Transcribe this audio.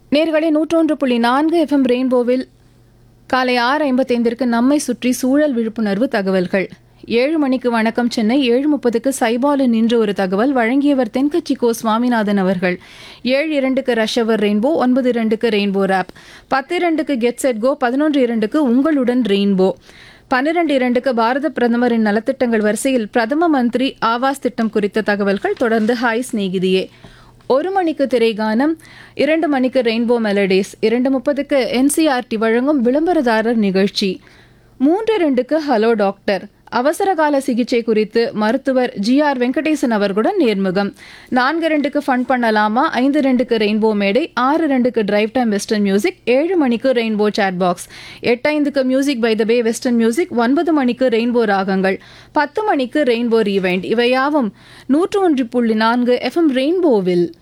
நேர்களே நூற்றொன்று புள்ளி நான்கு எஃப்எம் ரெயின்போவில் காலை ஆறு ஐம்பத்தைந்திற்கு நம்மை சுற்றி சூழல் விழிப்புணர்வு தகவல்கள் ஏழு மணிக்கு வணக்கம் சென்னை ஏழு முப்பதுக்கு சைபாலு நின்று ஒரு தகவல் வழங்கியவர் தென்கட்சி கோ சுவாமிநாதன் அவர்கள் ஏழு இரண்டுக்கு ரஷவர் ரெயின்போ ஒன்பது இரண்டுக்கு ரெயின்போ ரேப் பத்து இரண்டுக்கு கெட் செட் கோ பதினொன்று இரண்டுக்கு உங்களுடன் ரெயின்போ பன்னிரண்டு இரண்டுக்கு பாரத பிரதமரின் நலத்திட்டங்கள் வரிசையில் பிரதம மந்திரி ஆவாஸ் திட்டம் குறித்த தகவல்கள் தொடர்ந்து ஹாய் சிநேகிதியே ஒரு மணிக்கு திரைகானம் இரண்டு மணிக்கு ரெயின்போ மெலடிஸ் இரண்டு முப்பதுக்கு என்சிஆர்டி வழங்கும் விளம்பரதாரர் நிகழ்ச்சி மூன்று ரெண்டுக்கு ஹலோ டாக்டர் அவசரகால சிகிச்சை குறித்து மருத்துவர் ஜி ஆர் வெங்கடேசன் அவர்களுடன் நேர்முகம் நான்கு ரெண்டுக்கு ஃபன் பண்ணலாமா ஐந்து ரெண்டுக்கு ரெயின்போ மேடை ஆறு ரெண்டுக்கு டிரைவ் டைம் வெஸ்டர்ன் மியூசிக் ஏழு மணிக்கு ரெயின்போ சாட் பாக்ஸ் எட்டு ஐந்துக்கு music by the bay western music ஒன்பது மணிக்கு ரெயின்போ ராகங்கள் பத்து மணிக்கு ரெயின்போ ரீவைண்ட் இவையாவும் நூற்று ஒன்று புள்ளி நான்கு எஃப்எம் ரெயின்போவில்